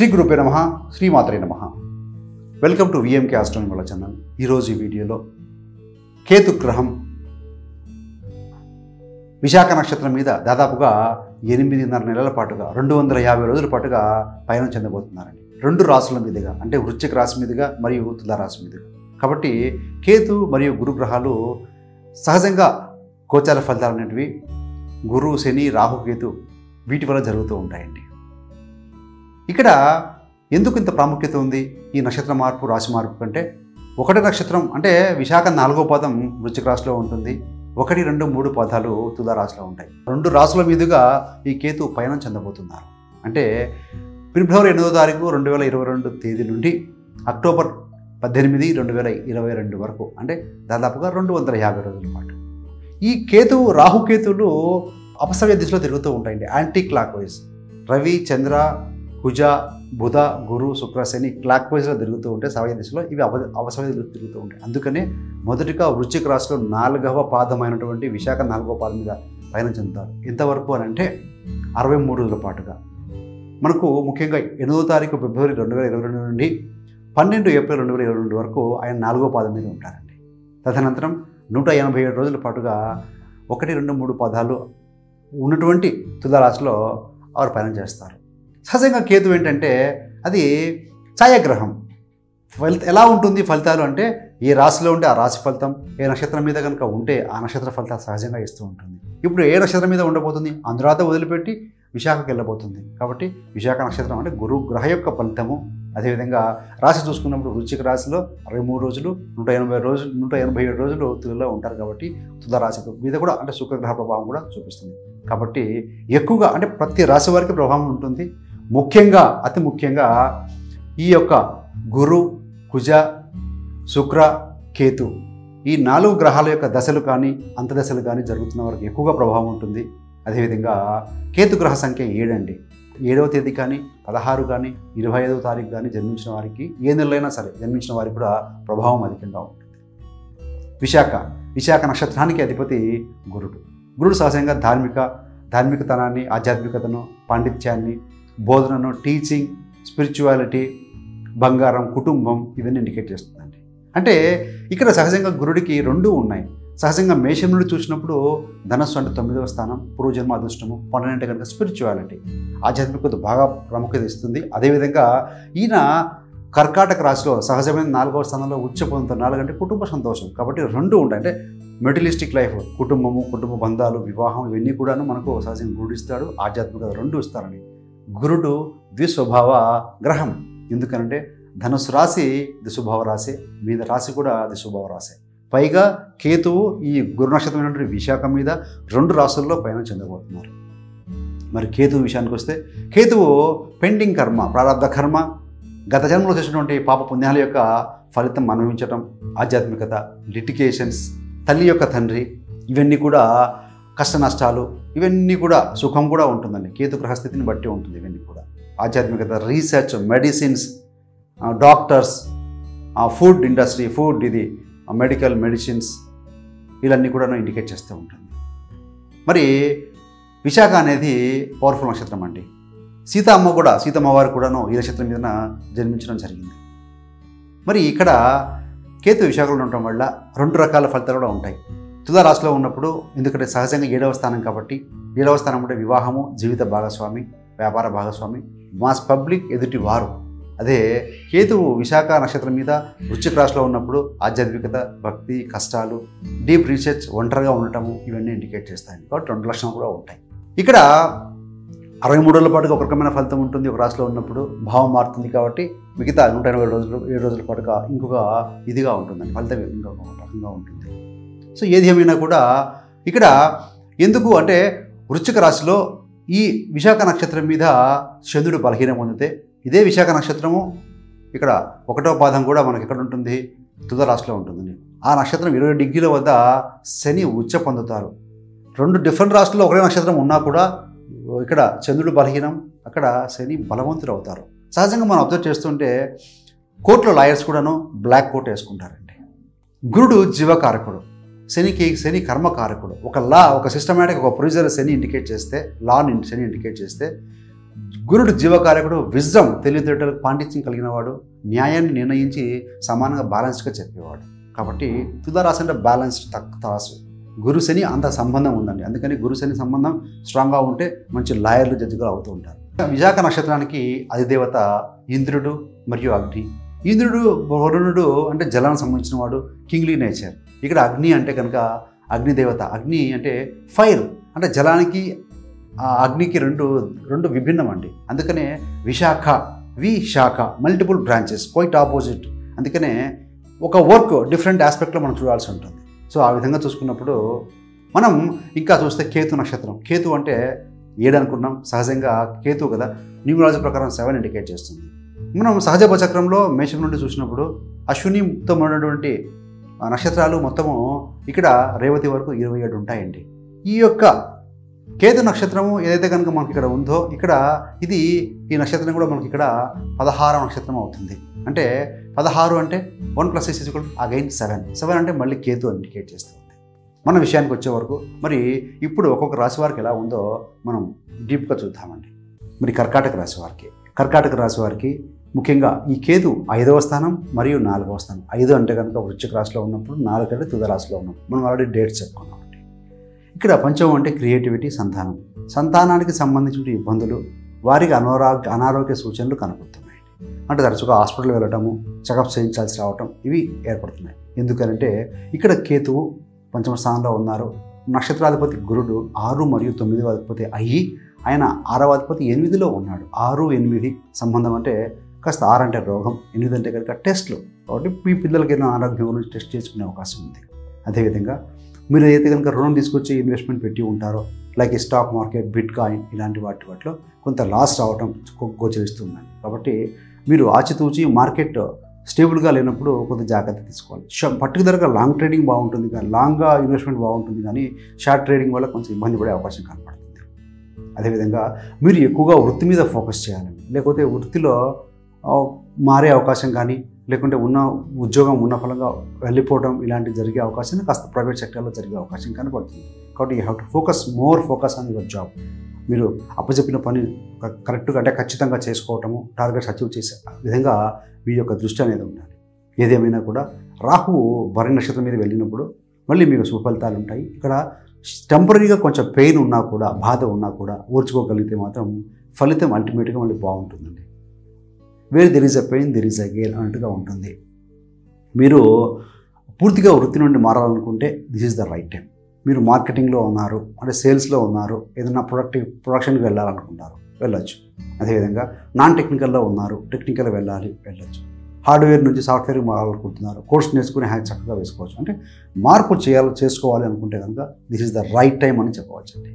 శ్రీ గురుపే నమ శ్రీమాత్రే నమ వెల్కమ్ టు విఎంకే ఆస్ట్రోనమీ వాళ్ళ ఛానల్ ఈరోజు ఈ వీడియోలో కేతు గ్రహం విశాఖ నక్షత్రం మీద దాదాపుగా ఎనిమిదిన్నర నెలల పాటుగా రెండు వందల యాభై రోజుల పాటుగా పయనం చెందబోతున్నారండి రెండు రాసుల మీదుగా అంటే వృశ్చిక రాశి మీదుగా మరియు తుల రాశి మీదుగా కాబట్టి కేతు మరియు గురు గ్రహాలు సహజంగా గోచార ఫలితాలు అనేటివి గురు శని రాహు కేతు వీటి వల్ల జరుగుతూ ఉంటాయండి ఇక్కడ ఎందుకు ఇంత ప్రాముఖ్యత ఉంది ఈ నక్షత్ర మార్పు రాశి మార్పు కంటే ఒకటి నక్షత్రం అంటే విశాఖ నాలుగో పదం వృశ్చిక రాశిలో ఉంటుంది ఒకటి రెండు మూడు పదాలు తులా రాశిలో ఉంటాయి రెండు రాశుల మీదుగా ఈ కేతు పయనం చెందబోతున్నారు అంటే ఫిబ్రవరి ఎనిమిదో తారీఖు రెండు వేల ఇరవై రెండు తేదీ నుండి అక్టోబర్ పద్దెనిమిది రెండు వేల ఇరవై రెండు వరకు అంటే దాదాపుగా రెండు వందల యాభై రోజుల పాటు ఈ కేతు రాహుకేతులు అపసవ్య దిశలో తిరుగుతూ ఉంటాయండి యాంటీ క్లాక్ వైజ్ రవి చంద్ర కుజ బుధ గురు శుక్ర శని క్లాక్ వైజ్లో తిరుగుతూ ఉంటే సవ్య దిశలో ఇవి అవ అవసవ్య దిశలో తిరుగుతూ ఉంటాయి అందుకనే మొదటిగా వృశ్చిక రాశిలో నాలుగవ పాదమైనటువంటి విశాఖ నాలుగవ పాదం మీద పయనం చెందుతారు ఎంతవరకు అని అంటే అరవై మూడు రోజుల పాటుగా మనకు ముఖ్యంగా ఎనిమిదో తారీఖు ఫిబ్రవరి రెండు వేల ఇరవై రెండు నుండి పన్నెండు ఏప్రిల్ రెండు వేల ఇరవై రెండు వరకు ఆయన నాలుగో పాదం మీద ఉంటారండి తదనంతరం నూట ఎనభై ఏడు రోజుల పాటుగా ఒకటి రెండు మూడు పదాలు ఉన్నటువంటి తులారాశిలో వారు పయనం చేస్తారు సహజంగా కేతు ఏంటంటే అది ఛాయాగ్రహం ఫలిత ఎలా ఉంటుంది ఫలితాలు అంటే ఏ రాశిలో ఉంటే ఆ రాశి ఫలితం ఏ నక్షత్రం మీద కనుక ఉంటే ఆ నక్షత్ర ఫలితాలు సహజంగా ఇస్తూ ఉంటుంది ఇప్పుడు ఏ నక్షత్రం మీద ఉండబోతుంది అందురాత వదిలిపెట్టి విశాఖకి వెళ్ళబోతుంది కాబట్టి విశాఖ నక్షత్రం అంటే గురు గ్రహ యొక్క ఫలితము అదేవిధంగా రాశి చూసుకున్నప్పుడు వృశ్చిక రాశిలో అరవై మూడు రోజులు నూట ఎనభై రోజులు నూట ఎనభై ఏడు రోజులు తులలో ఉంటారు కాబట్టి తుల రాశి మీద కూడా అంటే శుక్రగ్రహ ప్రభావం కూడా చూపిస్తుంది కాబట్టి ఎక్కువగా అంటే ప్రతి రాశి వారికి ప్రభావం ఉంటుంది ముఖ్యంగా అతి ముఖ్యంగా ఈ యొక్క గురు కుజ శుక్ర కేతు ఈ నాలుగు గ్రహాల యొక్క దశలు కానీ అంతదశలు కానీ జరుగుతున్న వారికి ఎక్కువగా ప్రభావం ఉంటుంది అదేవిధంగా కేతు గ్రహ సంఖ్య ఏడండి ఏడవ తేదీ కానీ పదహారు కానీ ఇరవై ఐదవ తారీఖు కానీ జన్మించిన వారికి ఏ నెలైనా సరే జన్మించిన వారికి కూడా ప్రభావం అధికంగా ఉంటుంది విశాఖ విశాఖ నక్షత్రానికి అధిపతి గురుడు గురుడు సహజంగా ధార్మిక ధార్మికతనాన్ని ఆధ్యాత్మికతను పాండిత్యాన్ని బోధనను టీచింగ్ స్పిరిచువాలిటీ బంగారం కుటుంబం ఇవన్నీ ఇండికేట్ చేస్తుందండి అంటే ఇక్కడ సహజంగా గురుడికి రెండు ఉన్నాయి సహజంగా మేషం నుండి చూసినప్పుడు ధనస్సు అంటే తొమ్మిదవ స్థానం పూర్వజన్మ అదృష్టము పన్నెండు అంటే కనుక స్పిరిచువాలిటీ ఆధ్యాత్మికత బాగా ప్రాముఖ్యత ఇస్తుంది అదేవిధంగా ఈయన కర్కాటక రాశిలో సహజమైన నాలుగవ స్థానంలో ఉచ్చ పొందుతారు నాలుగంటే కుటుంబ సంతోషం కాబట్టి రెండు ఉంటాయి అంటే మెటలిస్టిక్ లైఫ్ కుటుంబము కుటుంబ బంధాలు వివాహం ఇవన్నీ కూడాను మనకు సహజంగా గురుడు ఇస్తాడు ఆధ్యాత్మికత రెండు ఇస్తారని గురుడు ద్విస్వభావ గ్రహం ఎందుకనంటే ధనుసు రాశి దిశుభావ రాశి మీద రాశి కూడా దిశుభావ రాశి పైగా కేతువు ఈ గురు నక్షత్రమైనటువంటి విశాఖ మీద రెండు రాశుల్లో పయనం చెందబోతున్నారు మరి కేతువు విషయానికి వస్తే కేతువు పెండింగ్ కర్మ ప్రారంభ కర్మ గత జన్మలో చేసినటువంటి పాప పుణ్యాల యొక్క ఫలితం అనుభవించడం ఆధ్యాత్మికత లిటికేషన్స్ తల్లి యొక్క తండ్రి ఇవన్నీ కూడా కష్ట నష్టాలు ఇవన్నీ కూడా సుఖం కూడా ఉంటుందండి కేతు గ్రహస్థితిని బట్టి ఉంటుంది ఇవన్నీ కూడా ఆధ్యాత్మికత research medicines doctors food industry food ఇది మెడికల్ మెడిసిన్స్ ఇవన్నీ కూడా ఇండికేట్ చేస్తూ ఉంటుంది మరి విశాఖ అనేది పవర్ఫుల్ నక్షత్రం అండి సీతమ్మ కూడా సీతమ్మ వారు కూడాను ఈ నక్షత్రం మీద జన్మించడం జరిగింది మరి ఇక్కడ కేతు విశాఖలో ఉండటం వల్ల రెండు రకాల ఫలితాలు కూడా ఉంటాయి తులా రాశిలో ఉన్నప్పుడు ఎందుకంటే సహజంగా ఏడవ స్థానం కాబట్టి ఏడవ స్థానం అంటే వివాహము జీవిత భాగస్వామి వ్యాపార భాగస్వామి మాస్ పబ్లిక్ ఎదుటి వారు అదే కేతువు విశాఖ నక్షత్రం మీద వృశ్చిక రాశిలో ఉన్నప్పుడు ఆధ్యాత్మికత భక్తి కష్టాలు డీప్ రీసెర్చ్ ఒంటరిగా ఉండటము ఇవన్నీ ఇండికేట్ చేస్తాయి కాబట్టి రెండు లక్షణాలు కూడా ఉంటాయి ఇక్కడ అరవై మూడు రోజుల పాటుగా ఒక రకమైన ఫలితం ఉంటుంది ఒక రాశిలో ఉన్నప్పుడు భావం మారుతుంది కాబట్టి మిగతా నూట ఎనభై రోజులు ఏడు రోజుల పాటుగా ఇంకొక ఇదిగా ఉంటుందండి ఫలితం ఇంకొక రకంగా ఉంటుంది సో ఏది ఏమైనా కూడా ఇక్కడ ఎందుకు అంటే వృశ్చిక రాశిలో ఈ విశాఖ నక్షత్రం మీద చంద్రుడు బలహీనం పొందితే ఇదే విశాఖ నక్షత్రము ఇక్కడ ఒకటో పాదం కూడా మనకి ఎక్కడ ఉంటుంది తుద రాశిలో ఉంటుందండి ఆ నక్షత్రం ఇరవై డిగ్రీల వద్ద శని ఉచ్చ పొందుతారు రెండు డిఫరెంట్ రాష్ట్రాల్లో ఒకటే నక్షత్రం ఉన్నా కూడా ఇక్కడ చంద్రుడు బలహీనం అక్కడ శని బలవంతుడు అవుతారు సహజంగా మనం అబ్జర్వ్ చేస్తుంటే కోర్టులో లాయర్స్ కూడాను బ్లాక్ కోట్ వేసుకుంటారండి గురుడు జీవకారకుడు శనికి శని కర్మకారకుడు ఒక లా ఒక సిస్టమేటిక్ ఒక ప్రొసీజర్ శని ఇండికేట్ చేస్తే లాని శని ఇండికేట్ చేస్తే గురుడు జీవకారకుడు విజ్డమ్ తెలివితేటలకు పాండిత్యం కలిగిన వాడు న్యాయాన్ని నిర్ణయించి సమానంగా బ్యాలెన్స్డ్గా చెప్పేవాడు కాబట్టి తులారాశి అంటే బ్యాలెన్స్డ్ తక్కువ రాసు గురు శని అంత సంబంధం ఉందండి అందుకని గురు శని సంబంధం స్ట్రాంగ్గా ఉంటే మంచి లాయర్లు జడ్జిగా అవుతూ ఉంటారు విశాఖ నక్షత్రానికి అధిదేవత ఇంద్రుడు మరియు అగ్ని ఇంద్రుడు వరుణుడు అంటే జలానికి సంబంధించిన వాడు కింగ్లీ నేచర్ ఇక్కడ అగ్ని అంటే కనుక అగ్నిదేవత అగ్ని అంటే ఫైర్ అంటే జలానికి ఆ అగ్నికి రెండు రెండు విభిన్నం అండి అందుకనే Vishakha Vishakha multiple branches quite opposite అందుకనే ఒక వర్క్ డిఫరెంట్ ఆస్పెక్ట్లో మనం చూడాల్సి ఉంటుంది సో ఆ విధంగా చూసుకున్నప్పుడు మనం ఇంకా చూస్తే కేతు నక్షత్రం కేతు అంటే ఏడు అనుకున్నాం సహజంగా కేతు కదా న్యూమరాలజీ ప్రకారం సెవెన్ ఇండికేట్ చేస్తుంది మనం సహజ చక్రంలో మేషం నుండి చూసినప్పుడు అశ్వినితో ఉన్నటువంటి ఆ నక్షత్రాలు మొత్తము ఇక్కడ రేవతి వరకు ఇరవై ఏడు ఉంటాయండి ఈ యొక్క కేతు నక్షత్రము ఏదైతే కనుక మనకి ఇక్కడ ఉందో ఇక్కడ ఇది ఈ నక్షత్రం కూడా మనకి ఇక్కడ పదహారు నక్షత్రం అవుతుంది అంటే పదహారు అంటే one plus is equal again seven seven అంటే మళ్ళీ కేతు అని ఇండికేట్ చేస్తుంది మన విషయానికి వచ్చే వరకు మరి ఇప్పుడు ఒక్కొక్క రాశి వారికి ఎలా ఉందో మనం డీప్గా చూద్దామండి మరి కర్కాటక రాశి వారికి కర్కాటక రాశి వారికి ముఖ్యంగా ఈ కేతు ఐదవ స్థానం మరియు నాలుగవ స్థానం ఐదు అంటే కనుక వృశ్చిక రాశిలో ఉన్నప్పుడు నాలుగు అంటే తుద రాశిలో ఉన్నప్పుడు మనం ఆల్రెడీ డేట్స్ చెప్పుకున్నామండి ఇక్కడ పంచమం అంటే క్రియేటివిటీ సంతానం సంతానానికి సంబంధించిన ఇబ్బందులు వారికి అనారోగ్య అనారోగ్య సూచనలు కనపడుతున్నాయి అంటే తరచుగా హాస్పిటల్ వెళ్ళటము చెకప్ చేయించాల్సి రావటం ఇవి ఏర్పడుతున్నాయి ఎందుకనంటే ఇక్కడ కేతువు పంచమ స్థానంలో ఉన్నారు నక్షత్రాధిపతి గురుడు ఆరు మరియు తొమ్మిది అధిపతి అయ్యి ఆయన ఆరవ అధిపతి ఎనిమిదిలో ఉన్నాడు ఆరు ఎనిమిది సంబంధం అంటే కాస్త ఆరు అంటే రోగం ఎనిమిది అంటే కనుక టెస్ట్లు కాబట్టి మీ పిల్లలకి ఏదైనా ఆరోగ్యం గురించి టెస్ట్ చేసుకునే అవకాశం ఉంది అదేవిధంగా మీరు ఏదైతే కనుక రుణం తీసుకొచ్చి ఇన్వెస్ట్మెంట్ పెట్టి ఉంటారో లైక్ ఈ స్టాక్ మార్కెట్ బిట్ కాయిన్ ఇలాంటి వాటి వాటిలో కొంత లాస్ రావటం గో- గోచరిస్తుందండి కాబట్టి మీరు ఆచితూచి మార్కెట్ స్టేబుల్గా లేనప్పుడు కొంత జాగ్రత్త తీసుకోవాలి ష- పర్టికులర్గా లాంగ్ ట్రేడింగ్ బాగుంటుంది కానీ లాంగ్గా ఇన్వెస్ట్మెంట్ బాగుంటుంది కానీ షార్ట్ ట్రేడింగ్ వల్ల కొంచెం ఇబ్బంది పడే అవకాశం కనపడుతుంది అదేవిధంగా మీరు ఎక్కువగా వృత్తి మీద ఫోకస్ చేయాలండి లేకపోతే వృత్తిలో ఆ, మారే అవకాశం కానీ లేకుంటే ఉన్న ఉద్యోగం ఉన్న ఫలంగా వెళ్ళిపోవడం ఇలాంటివి జరిగే అవకాశం కాస్త ప్రైవేట్ సెక్టర్లో జరిగే అవకాశం కనపడుతుంది కాబట్టి you have to focus more focus on your job మీరు అప్పచెప్పిన పని క- కరెక్ట్గా అంటే ఖచ్చితంగా చేసుకోవటము టార్గెట్స్ అచీవ్ చేసే విధంగా మీ యొక్క దృష్టి అనేది ఉండాలి ఏదేమైనా కూడా రాహువు భరణి నక్షత్రం మీద వెళ్ళినప్పుడు మళ్ళీ మీకు శుభ ఫలితాలు ఉంటాయి ఇక్కడ టెంపరీగా కొంచెం పెయిన్ ఉన్నా కూడా బాధ ఉన్నా కూడా ఓర్చుకోగలిగితే మాత్రం ఫలితం అల్టిమేట్గా మళ్ళీ బాగుంటుందండి where there is a pain there is a gear అన్నట్టుగా ఉంటుంది మీరు పూర్తిగా వృత్తి నుండి మారాలనుకుంటే this is the right time మీరు మార్కెటింగ్లో ఉన్నారు అంటే సేల్స్లో ఉన్నారు ఏదైనా ప్రొడక్టివ్ ప్రొడక్షన్కి వెళ్ళాలనుకుంటారు వెళ్ళొచ్చు అదేవిధంగా నాన్ టెక్నికల్లో ఉన్నారు టెక్నికల్ వెళ్ళాలి వెళ్ళొచ్చు హార్డ్వేర్ నుంచి సాఫ్ట్వేర్కి మారాలనుకుంటున్నారు కోర్స్ నేర్చుకుని హ్యాక్ చక్కగా వేసుకోవచ్చు అంటే మార్పు చేయాలి చేసుకోవాలి అనుకుంటే కనుక this is the right time అని చెప్పవచ్చు అండి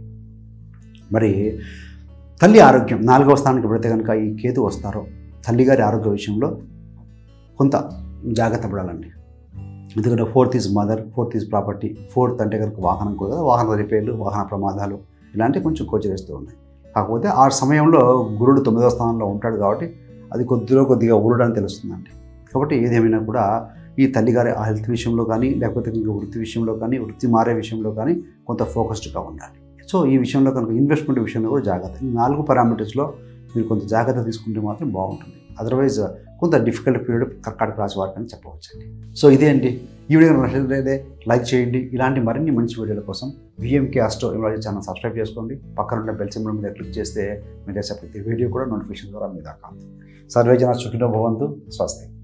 మరి తల్లి ఆరోగ్యం నాలుగవ స్థానానికి ఎప్పుడైతే కనుక ఈ కేతు వస్తారో తల్లిగారి ఆరోగ్య విషయంలో కొంత జాగ్రత్త పడాలండి ఎందుకంటే fourth is mother fourth is property fourth అంటే కనుక వాహనం కూడా వాహన రిపేర్లు వాహన ప్రమాదాలు ఇలాంటివి కొంచెం గోచరిస్తూ ఉన్నాయి కాకపోతే ఆ సమయంలో గురుడు తొమ్మిదవ స్థానంలో ఉంటాడు కాబట్టి అది కొద్దిలో కొద్దిగా ఊరడని తెలుస్తుందండి కాబట్టి ఏదేమైనా కూడా ఈ తల్లిగారి ఆ హెల్త్ విషయంలో కానీ లేకపోతే ఇంకా వృత్తి విషయంలో కానీ వృత్తి మారే విషయంలో కానీ కొంత ఫోకస్డ్గా ఉండాలి సో ఈ విషయంలో కనుక ఇన్వెస్ట్మెంట్ విషయంలో కూడా జాగ్రత్త ఈ నాలుగు పారామీటర్స్లో మీరు కొంత జాగ్రత్త తీసుకుంటే మాత్రం బాగుంటుంది అదర్వైజ్ కొంత డిఫికల్ట్ పీరియడ్ కర్కాటక రాశి వారికి అని చెప్పవచ్చండి సో ఇదే అండి ఈ వీడియో కనుక నచ్చినట్లయితే లైక్ చేయండి ఇలాంటి మరిన్ని మంచి వీడియోల కోసం విఎంకే ఆస్ట్రో ఇమరాజీ ఛానల్ సబ్స్క్రైబ్ చేసుకోండి పక్కన ఉన్న బెల్ సింబల్ మీద క్లిక్ చేస్తే మీరు చేసే ప్రతి వీడియో కూడా నోటిఫికేషన్ ద్వారా మీ దాకా సర్వే జన సుఖినో భవంతు స్వస్తి